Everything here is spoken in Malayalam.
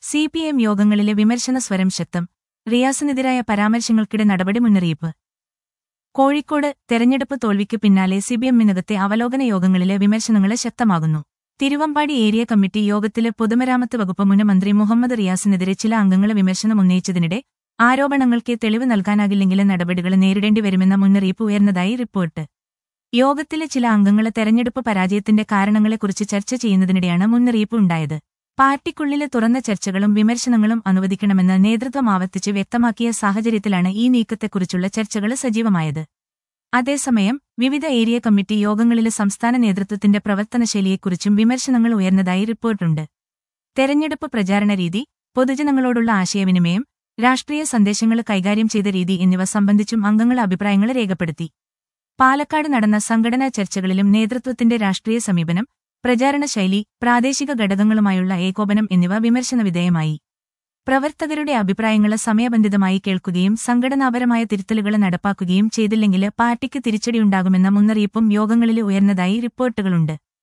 സി പി എം യോഗങ്ങളിലെ വിമർശന സ്വരം ശക്തം റിയാസിനെതിരായ പരാമർശങ്ങൾക്കിടെ നടപടി മുന്നറിയിപ്പ് കോഴിക്കോട് തെരഞ്ഞെടുപ്പ് തോൽവിക്ക് പിന്നാലെ സിബിഎമ്മിനകത്തെ അവലോകന യോഗങ്ങളിലെ വിമർശനങ്ങളെ ശക്തമാകുന്നു തിരുവമ്പാടി ഏരിയ കമ്മിറ്റി യോഗത്തിലെ പൊതുമരാമത്ത് വകുപ്പ് മുൻ മന്ത്രി മുഹമ്മദ് റിയാസിനെതിരെ ചില അംഗങ്ങളെ വിമർശനം ഉന്നയിച്ചതിനിടെ ആരോപണങ്ങൾക്ക് തെളിവ് നൽകാനാകില്ലെങ്കിലും നടപടികൾ നേരിടേണ്ടി വരുമെന്ന മുന്നറിയിപ്പ് ഉയർന്നതായി റിപ്പോർട്ട് യോഗത്തിലെ ചില അംഗങ്ങളെ തെരഞ്ഞെടുപ്പ് പരാജയത്തിന്റെ കാരണങ്ങളെക്കുറിച്ച് ചർച്ച ചെയ്യുന്നതിനിടെയാണ് മുന്നറിയിപ്പ് ഉണ്ടായത് പാർട്ടിക്കുള്ളിലെ തുറന്ന ചർച്ചകളും വിമർശനങ്ങളും അനുവദിക്കണമെന്ന് നേതൃത്വം ആവർത്തിച്ച് വ്യക്തമാക്കിയ സാഹചര്യത്തിലാണ് ഈ നീക്കത്തെക്കുറിച്ചുള്ള ചർച്ചകൾ സജീവമായത് അതേസമയം വിവിധ ഏരിയ കമ്മിറ്റി യോഗങ്ങളിലെ സംസ്ഥാന നേതൃത്വത്തിന്റെ പ്രവർത്തനശൈലിയെക്കുറിച്ചും വിമർശനങ്ങൾ ഉയർന്നതായി റിപ്പോർട്ടുണ്ട് തെരഞ്ഞെടുപ്പ് പ്രചാരണ രീതി പൊതുജനങ്ങളോടുള്ള ആശയവിനിമയം രാഷ്ട്രീയ സന്ദേശങ്ങൾ കൈകാര്യം ചെയ്ത രീതി എന്നിവ സംബന്ധിച്ചും അംഗങ്ങൾ അഭിപ്രായങ്ങൾ രേഖപ്പെടുത്തി പാലക്കാട് നടന്ന സംഘടനാ ചർച്ചകളിലും നേതൃത്വത്തിന്റെ രാഷ്ട്രീയ സമീപനം പ്രചാരണ ശൈലി പ്രാദേശിക ഘടകങ്ങളുമായുള്ള ഏകോപനം എന്നിവ വിമർശനവിധേയമായി പ്രവർത്തകരുടെ അഭിപ്രായങ്ങൾ സമയബന്ധിതമായി കേൾക്കുകയും സംഘടനാപരമായ തിരുത്തലുകൾ നടപ്പാക്കുകയും ചെയ്തില്ലെങ്കിൽ പാർട്ടിക്ക് തിരിച്ചടിയുണ്ടാകുമെന്ന മുന്നറിയിപ്പും യോഗങ്ങളിൽ ഉയർന്നതായി റിപ്പോർട്ടുകളുണ്ട്